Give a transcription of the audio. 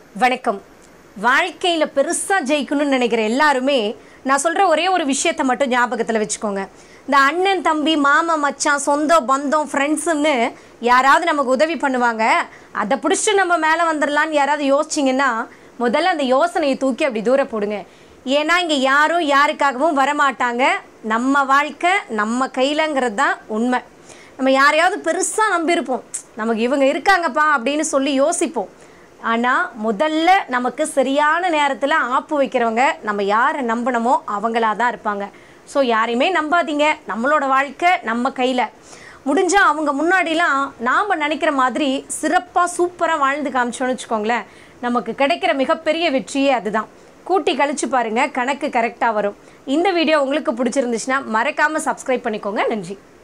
வணக்கம் வாழ்க்கையில் பெருசாக ஜெயிக்கணும்னு நினைக்கிற எல்லாருமே நான் சொல்கிற ஒரே ஒரு விஷயத்தை மட்டும் ஞாபகத்தில் வச்சுக்கோங்க இந்த அண்ணன் தம்பி மாமா மச்சான் சொந்தம் பந்தம் ஃப்ரெண்ட்ஸுன்னு யாராவது நமக்கு உதவி பண்ணுவாங்க அதை பிடிச்சிட்டு நம்ம மேலே வந்துடலான்னு யாராவது யோசிச்சிங்கன்னா முதல்ல அந்த யோசனையை தூக்கி அப்படி தூர போடுங்க ஏன்னா இங்கே யாரும் யாருக்காகவும் வரமாட்டாங்க நம்ம வாழ்க்கை நம்ம கையிலங்கிறது தான் உண்மை நம்ம யாரையாவது பெருசாக நம்பியிருப்போம் நமக்கு இவங்க இருக்காங்கப்பா அப்படின்னு சொல்லி யோசிப்போம் ஆனால் முதல்ல நமக்கு சரியான நேரத்தில் ஆப்பு வைக்கிறவங்க நம்ம யாரை நம்பினமோ அவங்களா தான் இருப்பாங்க ஸோ யாரையுமே நம்பாதீங்க நம்மளோட வாழ்க்கை நம்ம கையில் முடிஞ்சால் அவங்க முன்னாடிலாம் நாம் நினைக்கிற மாதிரி சிறப்பாக சூப்பராக வாழ்ந்து காமிச்சோன்னு வச்சுக்கோங்களேன் நமக்கு கிடைக்கிற மிகப்பெரிய வெற்றியே அதுதான் கூட்டி கழிச்சு பாருங்க கணக்கு கரெக்டாக வரும் இந்த வீடியோ உங்களுக்கு பிடிச்சிருந்துச்சுன்னா மறக்காமல் சப்ஸ்கிரைப் பண்ணிக்கோங்க நன்றி